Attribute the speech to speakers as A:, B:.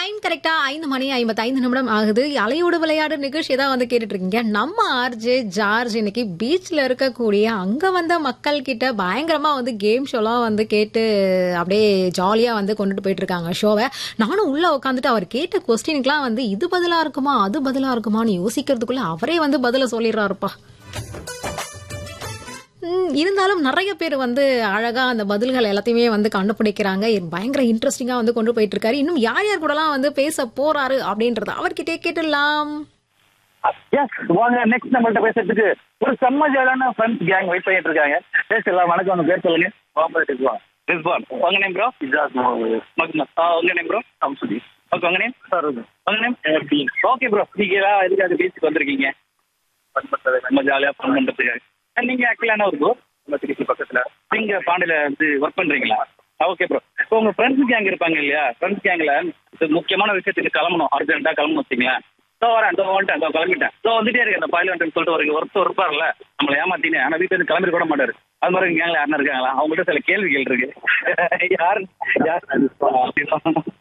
A: time கரெக்டா ஐந்து மணி ஐம்பத்தைந்து நிமிடம் ஆகுது அலையோடு விளையாடு நிகழ்ச்சி தான் வந்து கேட்டுட்டு இருக்கீங்க நம்ம ஆர்ஜே ஜார்ஜ் இன்னைக்கு பீச்ல இருக்கக்கூடிய அங்க வந்த மக்கள் கிட்ட பயங்கரமா வந்து கேம் ஷோலாம் வந்து கேட்டு அப்படியே ஜாலியா வந்து கொண்டுட்டு போயிட்டு இருக்காங்க ஷோவை நானும் உள்ள உட்காந்துட்டு அவர் கேட்ட கொஸ்டினுக்குலாம் வந்து இது பதிலா இருக்குமா அது பதிலா இருக்குமான்னு யோசிக்கிறதுக்குள்ள அவரே வந்து பதில சொல்லிடுறாருப்பா ம், இருந்தாலும் நிறைய பேர் வந்து அழகா அந்த பதில்கள் எல்லாத்தையுமே வந்து கண்டுபிடிக்கிறாங்க பயங்கர இன்ட்ரெஸ்டிங்கா வந்து கொண்டு போயிட்டு இருக்காரு இன்னும் யார் யார் கூடலாம் வந்து பேச போறாரு அப்படின்றத அவர்கிட்டே கேட்டுடலாம்
B: எஸ் வாங்க நெக்ஸ்ட் நம்மள்ட்ட பேசுறதுக்கு ஒரு செம்ம ஜாலியான ஃப்ரெண்ட்ஸ் கேங் வெயிட் பண்ணிட்டு இருக்காங்க பேசலாம் வணக்கம் உங்க பேர் சொல்லுங்க முகமது ரிஸ்வான் ரிஸ்வான் உங்க நேம் ப்ரோ இஜாஸ் மஹ்மத் ஆ உங்க நேம் ப்ரோ அம்சுதி ஓகே உங்க நேம் சார் உங்க நேம் ஓகே ப்ரோ நீங்க எல்லாம் எதுக்காக பீச்சுக்கு வந்திருக்கீங்க நம்ம ஜாலியா ஃபன் பண்றதுக்காக And நீங்க ஆக்சுவலா என்ன ஒரு ப்ரோ நம்ம திருச்சி பக்கத்துல நீங்க பாண்டியில வந்து ஒர்க் பண்றீங்களா ஓகே ப்ரோ இப்போ உங்க ஃப்ரெண்ட்ஸ் கேங் இருப்பாங்க இல்லையா ஃப்ரெண்ட்ஸ் கேங்ல முக்கியமான விஷயத்துக்கு கிளம்பணும் அர்ஜென்ட்டா கிளம்பணும் வச்சிங்களா ஸோ வரேன் இதோ வந்துட்டேன் இதோ கிளம்பிட்டேன் ஸோ வந்துட்டே இருக்கு அந்த பைலட்னு சொல்லிட்டு ஒரு ஒருத்தர் இருப்பார்ல நம்மளை ஏமாத்தினே ஆனா வீட்டுல இருந்து கிளம்பி கூட மாட்டாரு அது மாதிரி கேங்ல யாருன்னா இருக்காங்களா அவங்கள்ட்ட சில கேள்விகள் இருக்கு யார் யார்